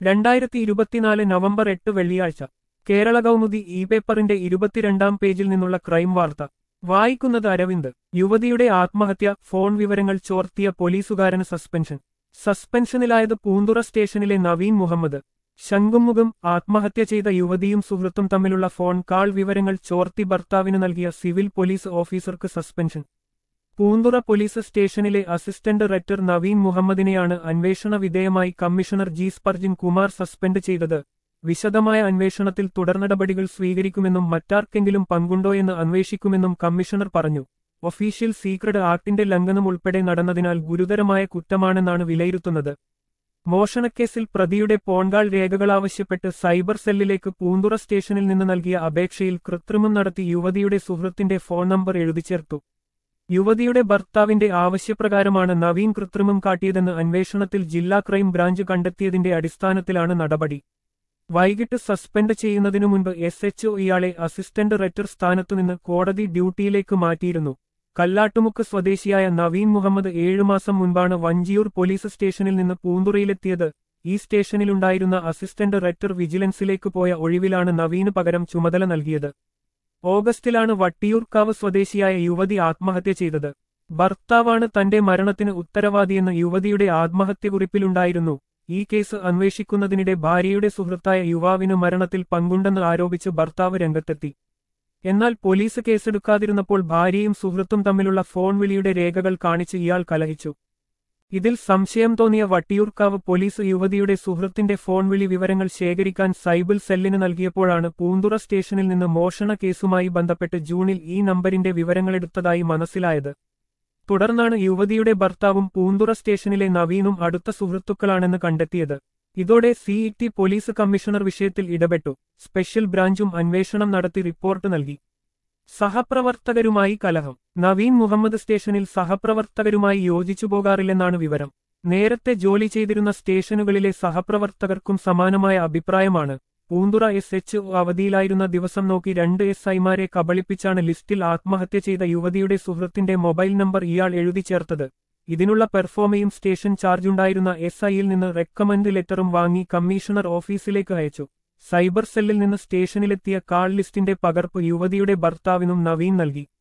രണ്ടായിരത്തി ഇരുപത്തിനാല് നവംബർ എട്ട് വെള്ളിയാഴ്ച കേരള കൗമുദി ഇ പേപ്പറിന്റെ ഇരുപത്തിരണ്ടാം പേജിൽ നിന്നുള്ള ക്രൈം വാർത്ത വായിക്കുന്നത് അരവിന്ദ് യുവതിയുടെ ആത്മഹത്യ ഫോൺ വിവരങ്ങൾ ചോർത്തിയ പോലീസുകാരന് സസ്പെൻഷൻ സസ്പെൻഷനിലായത് പൂന്തുറ സ്റ്റേഷനിലെ നവീൻ മുഹമ്മദ് ശംഖുമുഖം ആത്മഹത്യ ചെയ്ത യുവതിയും സുഹൃത്തും തമ്മിലുള്ള ഫോൺ കാൾ വിവരങ്ങൾ ചോർത്തി ഭർത്താവിന് നൽകിയ സിവിൽ പോലീസ് ഓഫീസർക്ക് സസ്പെൻഷൻ പൂന്തുറ പോലീസ് സ്റ്റേഷനിലെ അസിസ്റ്റന്റ് റെക്ടർ നവീൻ മുഹമ്മദിനെയാണ് അന്വേഷണ വിധേയമായി commissioner G Sparjin Kumar suspend ചെയ്തത് വിശദമായ അന്വേഷണത്തിൽ തുടർനടപടികൾ സ്വീകരിക്കുമെന്നും മറ്റാർക്കെങ്കിലും പങ്കുണ്ടോയെന്ന് അന്വേഷിക്കുമെന്നും കമ്മീഷണർ പറഞ്ഞു ഒഫീഷ്യൽ സീക്രട്ട് ആക്ടിന്റെ ലംഘനം ഉൾപ്പെടെ നടന്നതിനാൽ ഗുരുതരമായ കുറ്റമാണെന്നാണ് വിലയിരുത്തുന്നത് മോഷണക്കേസിൽ പ്രതിയുടെ പോൺകാൾ രേഖകൾ ആവശ്യപ്പെട്ട് സൈബർ സെല്ലിലേക്ക് പൂന്തുറ സ്റ്റേഷനിൽ നിന്ന് നൽകിയ അപേക്ഷയിൽ കൃത്രിമം നടത്തി യുവതിയുടെ സുഹൃത്തിന്റെ ഫോൺ നമ്പർ എഴുതിച്ചേർത്തു യുവതിയുടെ ഭർത്താവിന്റെ ആവശ്യപ്രകാരമാണ് നവീൻ കൃത്രിമം കാട്ടിയതെന്ന് അന്വേഷണത്തിൽ ജില്ലാ ക്രൈം ബ്രാഞ്ച് കണ്ടെത്തിയതിന്റെ അടിസ്ഥാനത്തിലാണ് നടപടി വൈകിട്ട് സസ്പെൻഡ് ചെയ്യുന്നതിനു മുൻപ് എസ് എച്ച്ഒ ഇയാളെ അസിസ്റ്റന്റ് റെക്ടർ സ്ഥാനത്തുനിന്ന് കോടതി ഡ്യൂട്ടിയിലേക്ക് മാറ്റിയിരുന്നു കല്ലാട്ടുമുക്ക് സ്വദേശിയായ നവീൻ മുഹമ്മദ് ഏഴുമാസം മുൻപാണ് വഞ്ചിയൂർ പോലീസ് സ്റ്റേഷനിൽ നിന്ന് പൂന്തുറയിലെത്തിയത് ഈ സ്റ്റേഷനിലുണ്ടായിരുന്ന അസിസ്റ്റന്റ് റെക്ടർ വിജിലൻസിലേക്ക് പോയ ഒഴിവിലാണ് നവീന് പകരം ചുമതല നൽകിയത് ഓഗസ്റ്റിലാണ് വട്ടിയൂർക്കാവ് സ്വദേശിയായ യുവതി ആത്മഹത്യ ചെയ്തത് ഭർത്താവാണ് തന്റെ മരണത്തിന് ഉത്തരവാദിയെന്ന് യുവതിയുടെ ആത്മഹത്യക്കുറിപ്പിലുണ്ടായിരുന്നു ഈ കേസ് അന്വേഷിക്കുന്നതിനിടെ ഭാര്യയുടെ സുഹൃത്തായ യുവാവിന് മരണത്തിൽ പങ്കുണ്ടെന്ന് ആരോപിച്ച് ഭർത്താവ് രംഗത്തെത്തി എന്നാൽ പോലീസ് കേസെടുക്കാതിരുന്നപ്പോൾ ഭാര്യയും സുഹൃത്തും തമ്മിലുള്ള ഫോൺ വിളിയുടെ രേഖകൾ കാണിച്ച് ഇയാൾ കലഹിച്ചു ഇതിൽ സംശയം തോന്നിയ വട്ടിയൂർക്കാവ് പോലീസ് യുവതിയുടെ സുഹൃത്തിന്റെ ഫോൺ വിളി വിവരങ്ങൾ ശേഖരിക്കാൻ സൈബിൾ സെല്ലിന് നൽകിയപ്പോഴാണ് പൂന്തുറ സ്റ്റേഷനിൽ നിന്ന് മോഷണ കേസുമായി ബന്ധപ്പെട്ട് ജൂണിൽ ഈ നമ്പരിന്റെ വിവരങ്ങളെടുത്തതായി മനസ്സിലായത് തുടർന്നാണ് യുവതിയുടെ ഭർത്താവും പൂന്തുറ സ്റ്റേഷനിലെ നവീനും അടുത്ത സുഹൃത്തുക്കളാണെന്ന് കണ്ടെത്തിയത് ഇതോടെ സിഇടി പോലീസ് കമ്മീഷണർ വിഷയത്തിൽ ഇടപെട്ടു സ്പെഷ്യൽ ബ്രാഞ്ചും അന്വേഷണം നടത്തി റിപ്പോർട്ട് നൽകി സഹപ്രവർത്തകരുമായി കലഹം നവീൻ മുഹമ്മദ് സ്റ്റേഷനിൽ സഹപ്രവർത്തകരുമായി യോജിച്ചു പോകാറില്ലെന്നാണ് വിവരം നേരത്തെ ജോലി ചെയ്തിരുന്ന സ്റ്റേഷനുകളിലെ സഹപ്രവർത്തകർക്കും സമാനമായ അഭിപ്രായമാണ് പൂന്തുറ എസ് എച്ച് അവധിയിലായിരുന്ന ദിവസം നോക്കി രണ്ട് എസ് ഐമാരെ കബളിപ്പിച്ചാണ് ലിസ്റ്റിൽ ആത്മഹത്യ ചെയ്ത യുവതിയുടെ സുഹൃത്തിന്റെ മൊബൈൽ നമ്പർ ഇയാൾ എഴുതി ചേർത്തത് ഇതിനുള്ള പെർഫോമയും സ്റ്റേഷൻ ചാർജുണ്ടായിരുന്ന എസ് ഐയിൽ നിന്ന് റെക്കമെൻഡ് ലെറ്ററും വാങ്ങി കമ്മീഷണർ ഓഫീസിലേക്ക് അയച്ചു സൈബർ സെല്ലിൽ നിന്ന് സ്റ്റേഷനിലെത്തിയ കാൾ ലിസ്റ്റിന്റെ പകർപ്പ് യുവതിയുടെ ഭർത്താവിനും നവീൻ നൽകി